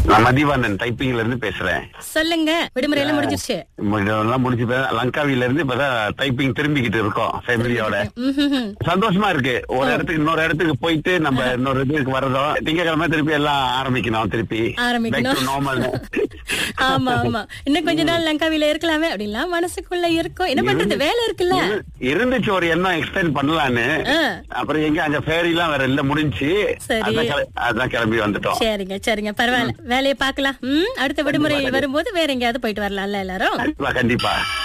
நான் மதிவானன் டைப்பிங்ல இருந்து பேசுறேன் சொல்லுங்க விடுமுறை எல்லாம் முடிஞ்சிருச்சு எல்லாம் முடிச்சு இப்ப லங்காவில இருந்து இப்பதான் டைப்பிங் திரும்பிக்கிட்டு இருக்கோம் ஃபேமிலியோட ம்ஹும்ஹும். சந்தோஷமா இருக்கு ஒரு இடத்துக்கு இன்னொரு இடத்துக்கு போயிட்டு நம்ம இன்னொரு இதுக்கு வர்றதும் திங்கக்கிழமை திருப்பி எல்லாம் ஆரம்பிக்கணும் திருப்பி ஆரம்பிக்கணும். நார்மல் ஆமா ஆமா இன்னும் கொஞ்ச நாள் லங்காவில இருக்கலாமே அப்படின்லாம் மனசுக்குள்ள இருக்கும் என்ன பண்றது வேலை இருக்குல்ல இருந்துச்சு ஒரு எண்ணம் எக்ஸ்டெண்ட் பண்ணலான்னு ஆ. அப்புறம் எங்க அங்க ஃபேரி எல்லாம் வேற இல்ல முடிஞ்சு சரி. அதான் கிள- அதான் கிளம்பி வந்துட்டோம் சரிங்க சரிங்க பரவாயில்ல வேலையை பார்க்கலாம் ம் அடுத்த விடுமுறை வரும்போது வேற எங்கேயாவது போயிட்டு வரலாம்ல எல்லாரும் கண்டிப்பா கண்டிப்பா